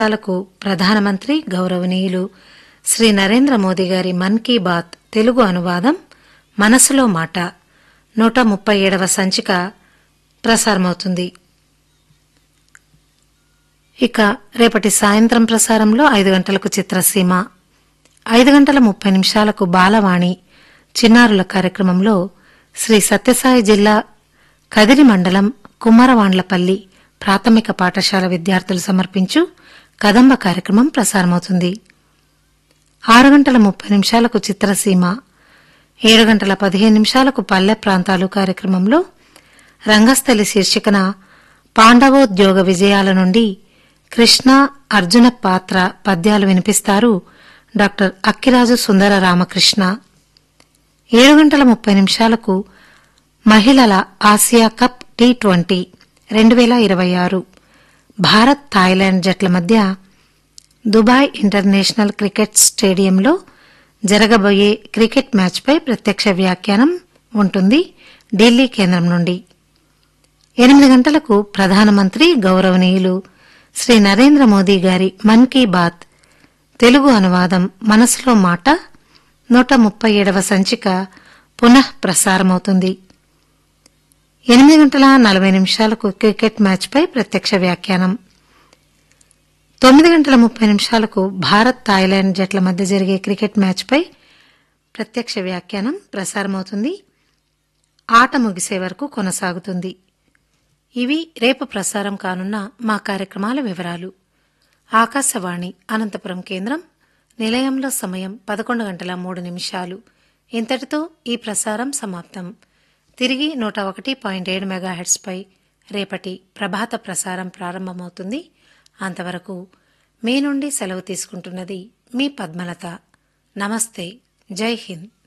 లకు ప్రధానమంత్రి గౌరవనీయులు శ్రీ నరేంద్ర మోదీ గారి మన్ కీ బాత్ తెలుగు అనువాదం మనసులో మాట నూట ముప్పై ఏడవ సంచిక ప్రసారమవుతుంది ఇక రేపటి సాయంత్రం ప్రసారంలో ఐదు గంటలకు చిత్రసీమ ఐదు గంటల ముప్పై నిమిషాలకు బాలవాణి చిన్నారుల కార్యక్రమంలో శ్రీ సత్యసాయి జిల్లా కదిరి మండలం కుమ్మరవాండ్లపల్లి ప్రాథమిక పాఠశాల విద్యార్థులు సమర్పించు కదంబ కార్యక్రమం ప్రసారమవుతుంది ఆరు గంటల ముప్పై నిమిషాలకు చిత్రసీమ ఏడు గంటల పదిహేను నిమిషాలకు పల్లె ప్రాంతాలు కార్యక్రమంలో రంగస్థలి శీర్షికన పాండవోద్యోగ విజయాల నుండి కృష్ణ అర్జున పాత్ర పద్యాలు వినిపిస్తారు డాక్టర్ అక్కిరాజు సుందర రామకృష్ణ ఏడు గంటల ముప్పై నిమిషాలకు మహిళల ఆసియా కప్ టీ ట్వంటీ రెండు వేల ఇరవై ఆరు భారత్ థాయిలాండ్ జట్ల మధ్య దుబాయ్ ఇంటర్నేషనల్ క్రికెట్ స్టేడియంలో జరగబోయే క్రికెట్ మ్యాచ్పై ప్రత్యక్ష వ్యాఖ్యానం ఉంటుంది ఢిల్లీ కేంద్రం నుండి ఎనిమిది గంటలకు ప్రధానమంత్రి గౌరవనీయులు శ్రీ నరేంద్ర మోదీ గారి మన్ కీ బాత్ తెలుగు అనువాదం మనసులో మాట నూట ముప్పై ఏడవ సంచిక పునః ప్రసారమవుతుంది ఎనిమిది గంటల నలభై నిమిషాలకు క్రికెట్ మ్యాచ్పై ప్రత్యక్ష వ్యాఖ్యానం తొమ్మిది గంటల ముప్పై నిమిషాలకు భారత్ థాయిలాండ్ జట్ల మధ్య జరిగే క్రికెట్ మ్యాచ్పై ప్రత్యక్ష వ్యాఖ్యానం ప్రసారమవుతుంది ఆట ముగిసే వరకు కొనసాగుతుంది ఇవి రేపు ప్రసారం కానున్న మా కార్యక్రమాల వివరాలు ఆకాశవాణి అనంతపురం కేంద్రం నిలయంలో సమయం పదకొండు గంటల మూడు నిమిషాలు ఇంతటితో ఈ ప్రసారం సమాప్తం తిరిగి నూట ఒకటి పాయింట్ ఏడు మెగాహెట్స్పై రేపటి ప్రభాత ప్రసారం ప్రారంభమవుతుంది అంతవరకు మీ నుండి సెలవు తీసుకుంటున్నది మీ పద్మలత నమస్తే జై హింద్